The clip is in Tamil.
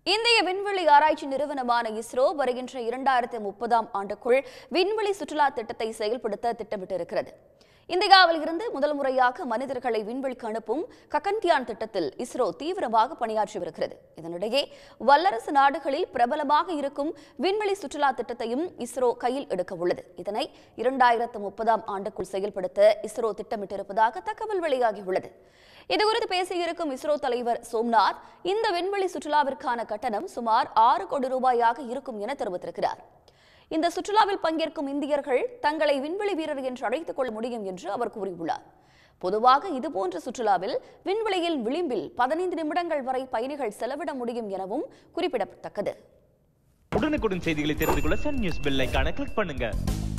இந்திய விண்வெளி ஆராய்ச்சி நிறுவனமான இஸ்ரோ வருகின்ற இரண்டாயிரத்தி முப்பதாம் ஆண்டுக்குள் விண்வெளி சுற்றுலா திட்டத்தை செயல்படுத்த திட்டமிட்டிருக்கிறது இந்தியாவில் இருந்து முதல் முறையாக மனிதர்களை விண்வெளிக்கு அனுப்பும் ககன்தியான் திட்டத்தில் இஸ்ரோ தீவிரமாக பணியாற்றி வருகிறது இதனிடையே வல்லரசு நாடுகளில் பிரபலமாக இருக்கும் விண்வெளி சுற்றுலா திட்டத்தையும் இஸ்ரோ கையில் எடுக்க உள்ளது இதனை இரண்டாயிரத்து முப்பதாம் ஆண்டுக்குள் செயல்படுத்த இஸ்ரோ திட்டமிட்டிருப்பதாக தகவல் வெளியாகியுள்ளது இதுகுறித்து பேசியிருக்கும் இஸ்ரோ தலைவர் சோம்நாத் இந்த விண்வெளி சுற்றுலாவிற்கான கட்டணம் சுமார் ஆறு கோடி ரூபாயாக இருக்கும் என தெரிவித்திருக்கிறார் இந்த சுற்றுலாவில் பங்கேற்கும் இந்தியர்கள் தங்களை விண்வெளி வீரர் என்று அழைத்துக் கொள்ள முடியும் என்று அவர் கூறியுள்ளார் பொதுவாக இதுபோன்ற சுற்றுலாவில் விண்வெளியில் விளிம்பில் பதினைந்து நிமிடங்கள் வரை பயணிகள் செலவிட முடியும் எனவும் குறிப்பிடத்தக்கது உடனுக்குடன் செய்திகளை தெரிந்து கொள்ள சன் நியூஸ் பெல் ஐகானை கிளிக் பண்ணுங்க